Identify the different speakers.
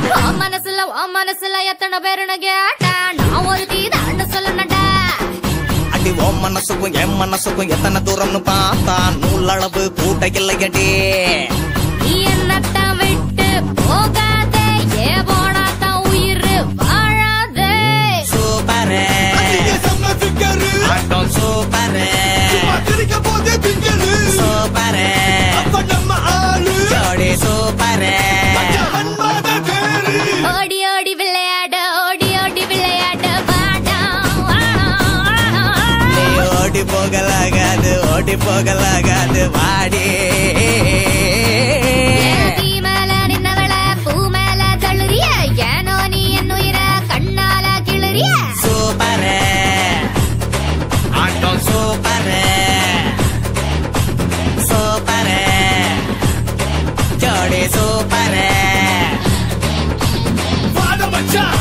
Speaker 1: உன் மனசுல உன் மனசுல எத்தனை பேருன்னு கேட்டா நான் ஒரு தீதான்னு சொல்லணும்டா
Speaker 2: அடி ஓ மனசுக்கும் என் மனசுக்கும் எத்தனை தூரம்னு பார்த்தா நூலளவு கூட்ட இல்லையடி
Speaker 1: நீ என்னத்தான் விட்டு போகாதே ஏ போனாதான் உயிர் வாழாதே
Speaker 2: சூப்பரே
Speaker 3: நீங்க செம்ம ஃபிகரு
Speaker 2: ஆட்டம் சூப்பரே
Speaker 3: சும்மா சிரிக்க போதே திங்கரு
Speaker 2: சூப்பரே
Speaker 3: அப்ப நம்ம ஆளு
Speaker 2: ஜோடி சூப்பரே
Speaker 3: மன்மத பேரு
Speaker 1: ஓடி ஓடி விளையாட ஓடி ஓடி விளையாட வாடா
Speaker 2: நீ ஓடி போகலாகாது ஓடி போகலாகாது வாடி
Speaker 1: தீ மேல நின்னவள பூ மேல தள்ளுறிய ஏனோ நீ என் உயிர கண்ணால கிளறிய
Speaker 2: சூப்பரே ஆட்டம் சூப்பரே சூப்பரே ஜோடி சூப்பரே
Speaker 3: வாட மச்சான்